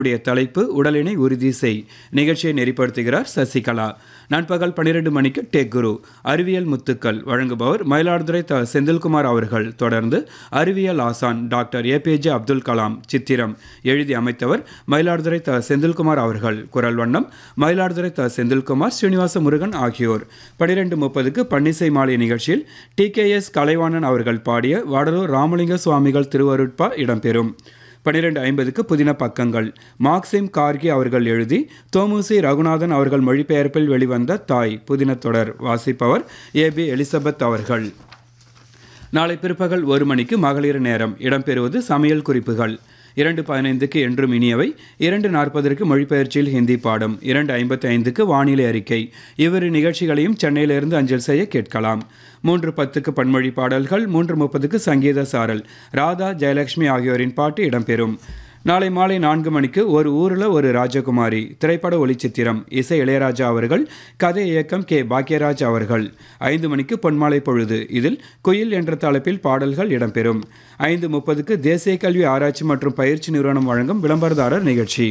உடைய தலைப்பு உடலினை உறுதி செய் நிகழ்ச்சியை நெறிப்படுத்துகிறார் சசிகலா நண்பகல் பன்னிரண்டு மணிக்கு டேக் குரு அறிவியல் முத்துக்கள் வழங்குபவர் மயிலாடுதுறை த செந்தில்குமார் அவர்கள் தொடர்ந்து அறிவியல் ஆசான் டாக்டர் ஏபிஜே அப்துல் கலாம் சித்திரம் எழுதி அமைத்தவர் மயிலாடுதுறை த செந்தில்குமார் அவர்கள் குரல் வண்ணம் மயிலாடுதுறை த செந்தில்குமார் ஸ்ரீனிவாச முருகன் ஆகியோர் பனிரெண்டு முப்பதுக்கு பன்னிசை மாலை நிகழ்ச்சியில் டி கே எஸ் கலைவாணன் அவர்கள் பாடிய வடலூர் ராமலிங்க சுவாமிகள் திருவருட்பா இடம்பெறும் பன்னிரெண்டு ஐம்பதுக்கு புதின பக்கங்கள் மார்க்சிம் கார்கி அவர்கள் எழுதி தோமுசி ரகுநாதன் அவர்கள் மொழிபெயர்ப்பில் வெளிவந்த தாய் புதின தொடர் வாசிப்பவர் ஏ பி எலிசபெத் அவர்கள் நாளை பிற்பகல் ஒரு மணிக்கு மகளிர் நேரம் இடம்பெறுவது சமையல் குறிப்புகள் இரண்டு பதினைந்துக்கு என்றும் இனியவை இரண்டு நாற்பதற்கு மொழிபெயர்ச்சியில் ஹிந்தி பாடம் இரண்டு ஐம்பத்தி ஐந்துக்கு வானிலை அறிக்கை இவ்விரு நிகழ்ச்சிகளையும் சென்னையிலிருந்து அஞ்சல் செய்ய கேட்கலாம் மூன்று பத்துக்கு பன்மொழி பாடல்கள் மூன்று முப்பதுக்கு சங்கீத சாரல் ராதா ஜெயலட்சுமி ஆகியோரின் பாட்டு இடம்பெறும் நாளை மாலை நான்கு மணிக்கு ஒரு ஊரில் ஒரு ராஜகுமாரி திரைப்பட ஒளிச்சித்திரம் இசை இளையராஜா அவர்கள் கதை இயக்கம் கே பாக்யராஜ் அவர்கள் ஐந்து மணிக்கு பொன்மாலை பொழுது இதில் குயில் என்ற தலைப்பில் பாடல்கள் இடம்பெறும் ஐந்து முப்பதுக்கு தேசிய கல்வி ஆராய்ச்சி மற்றும் பயிற்சி நிறுவனம் வழங்கும் விளம்பரதாரர் நிகழ்ச்சி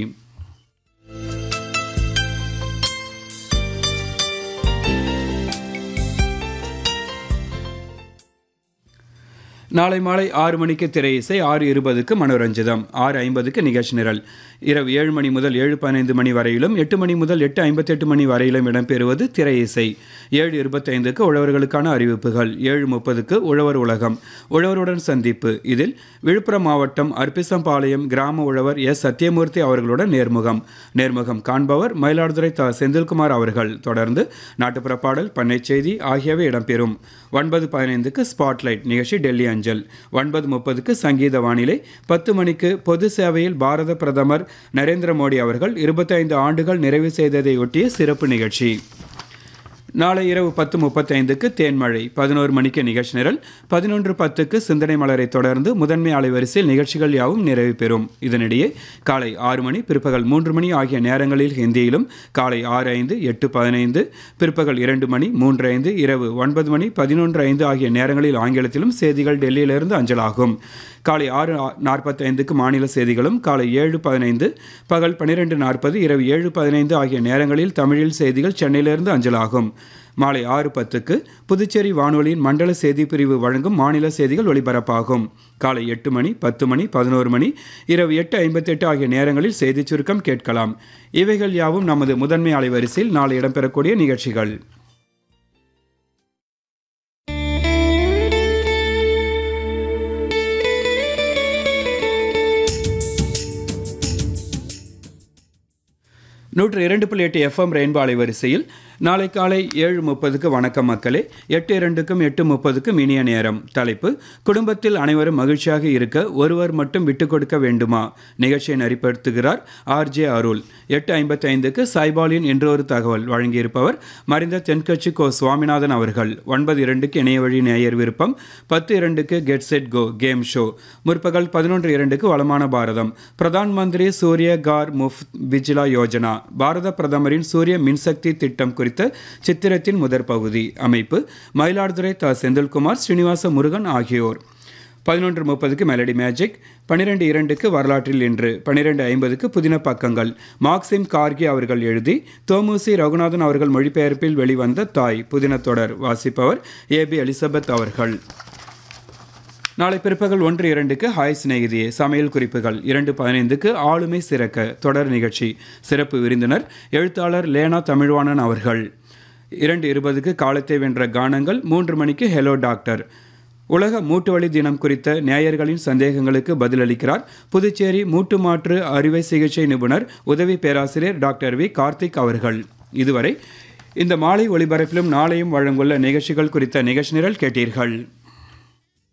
நாளை மாலை ஆறு மணிக்கு திரை இசை ஆறு இருபதுக்கு மனோரஞ்சிதம் ஆறு ஐம்பதுக்கு நிகழ்ச்சி நிரல் இரவு ஏழு மணி முதல் ஏழு பதினைந்து மணி வரையிலும் எட்டு மணி முதல் எட்டு ஐம்பத்தெட்டு மணி வரையிலும் இடம்பெறுவது திரை இசை ஏழு இருபத்தைந்துக்கு உழவர்களுக்கான அறிவிப்புகள் ஏழு முப்பதுக்கு உழவர் உலகம் உழவருடன் சந்திப்பு இதில் விழுப்புரம் மாவட்டம் அர்ப்பிசம்பாளையம் கிராம உழவர் எஸ் சத்யமூர்த்தி அவர்களுடன் நேர்முகம் நேர்முகம் காண்பவர் மயிலாடுதுறை த செந்தில்குமார் அவர்கள் தொடர்ந்து நாட்டுப்புற பாடல் பண்ணை செய்தி ஆகியவை இடம்பெறும் ஒன்பது பதினைந்துக்கு ஸ்பாட்லைட் நிகழ்ச்சி டெல்லி அஞ்சல் ஒன்பது முப்பதுக்கு சங்கீத வானிலை பத்து மணிக்கு பொது சேவையில் பாரத பிரதமர் நரேந்திர மோடி அவர்கள் இருபத்தைந்து ஆண்டுகள் நிறைவு செய்ததை ஒட்டிய சிறப்பு நிகழ்ச்சி நாளை இரவு பத்து முப்பத்தைந்துக்கு தேன்மழை பதினோரு மணிக்கு நிகழ்ச்சி நிரல் பதினொன்று பத்துக்கு சிந்தனை மலரை தொடர்ந்து முதன்மை அலைவரிசையில் நிகழ்ச்சிகள் யாவும் நிறைவு பெறும் இதனிடையே காலை ஆறு மணி பிற்பகல் மூன்று மணி ஆகிய நேரங்களில் ஹிந்தியிலும் காலை ஆறு ஐந்து எட்டு பதினைந்து பிற்பகல் இரண்டு மணி மூன்று ஐந்து இரவு ஒன்பது மணி பதினொன்று ஐந்து ஆகிய நேரங்களில் ஆங்கிலத்திலும் செய்திகள் டெல்லியிலிருந்து அஞ்சலாகும் காலை ஆறு நாற்பத்தைந்துக்கு மாநில செய்திகளும் காலை ஏழு பதினைந்து பகல் பன்னிரெண்டு நாற்பது இரவு ஏழு பதினைந்து ஆகிய நேரங்களில் தமிழில் செய்திகள் சென்னையிலிருந்து அஞ்சலாகும் மாலை ஆறு பத்துக்கு புதுச்சேரி வானொலியின் மண்டல செய்தி பிரிவு வழங்கும் மாநில செய்திகள் ஒலிபரப்பாகும் காலை எட்டு மணி பத்து மணி பதினோரு மணி இரவு எட்டு ஐம்பத்தெட்டு ஆகிய நேரங்களில் செய்திச் சுருக்கம் கேட்கலாம் இவைகள் யாவும் நமது முதன்மை அலைவரிசையில் நாளை இடம்பெறக்கூடிய நிகழ்ச்சிகள் நூற்று இரண்டு புள்ளி எட்டு எஃப்எம் ரெயின்போ அலைவரிசையில் நாளை காலை ஏழு முப்பதுக்கு வணக்கம் மக்களே எட்டு இரண்டுக்கும் எட்டு முப்பதுக்கும் இனிய நேரம் தலைப்பு குடும்பத்தில் அனைவரும் மகிழ்ச்சியாக இருக்க ஒருவர் மட்டும் விட்டுக் கொடுக்க வேண்டுமா நிகழ்ச்சியை நரிப்படுத்துகிறார் ஆர்ஜே அருள் எட்டு ஐம்பத்தி ஐந்துக்கு சாய்பாலின் என்றொரு தகவல் வழங்கியிருப்பவர் மறைந்த தென்கட்சி கோ சுவாமிநாதன் அவர்கள் ஒன்பது இரண்டுக்கு இணைய வழி நேயர் விருப்பம் பத்து இரண்டுக்கு get set go game show முற்பகல் பதினொன்று இரண்டுக்கு வளமான பாரதம் பிரதான் மந்திரி சூரிய கார் முஃப் விஜிலா யோஜனா பாரத பிரதமரின் சூரிய மின்சக்தி திட்டம் குறித்த சித்திரத்தின் முதற் பகுதி அமைப்பு மயிலாடுதுறை த செந்தில்குமார் ஸ்ரீனிவாச முருகன் ஆகியோர் பதினொன்று முப்பதுக்கு மெலடி மேஜிக் பன்னிரெண்டு இரண்டுக்கு வரலாற்றில் இன்று பன்னிரெண்டு ஐம்பதுக்கு புதின பக்கங்கள் மார்க்சிம் கார்கி அவர்கள் எழுதி தோமுசி ரகுநாதன் அவர்கள் மொழிபெயர்ப்பில் வெளிவந்த தாய் புதின தொடர் வாசிப்பவர் ஏ பி எலிசபெத் அவர்கள் நாளை பிற்பகல் ஒன்று இரண்டுக்கு ஹாய் சிநேகிதியே சமையல் குறிப்புகள் இரண்டு பதினைந்துக்கு ஆளுமை சிறக்க தொடர் நிகழ்ச்சி சிறப்பு விருந்தினர் எழுத்தாளர் லேனா தமிழ்வாணன் அவர்கள் இரண்டு இருபதுக்கு காலத்தை வென்ற கானங்கள் மூன்று மணிக்கு ஹெலோ டாக்டர் உலக மூட்டு வலி தினம் குறித்த நேயர்களின் சந்தேகங்களுக்கு பதிலளிக்கிறார் புதுச்சேரி மூட்டு மாற்று அறுவை சிகிச்சை நிபுணர் உதவி பேராசிரியர் டாக்டர் வி கார்த்திக் அவர்கள் இதுவரை இந்த மாலை ஒளிபரப்பிலும் நாளையும் வழங்குள்ள நிகழ்ச்சிகள் குறித்த நிகழ்ச்சி நிரல் கேட்டீர்கள்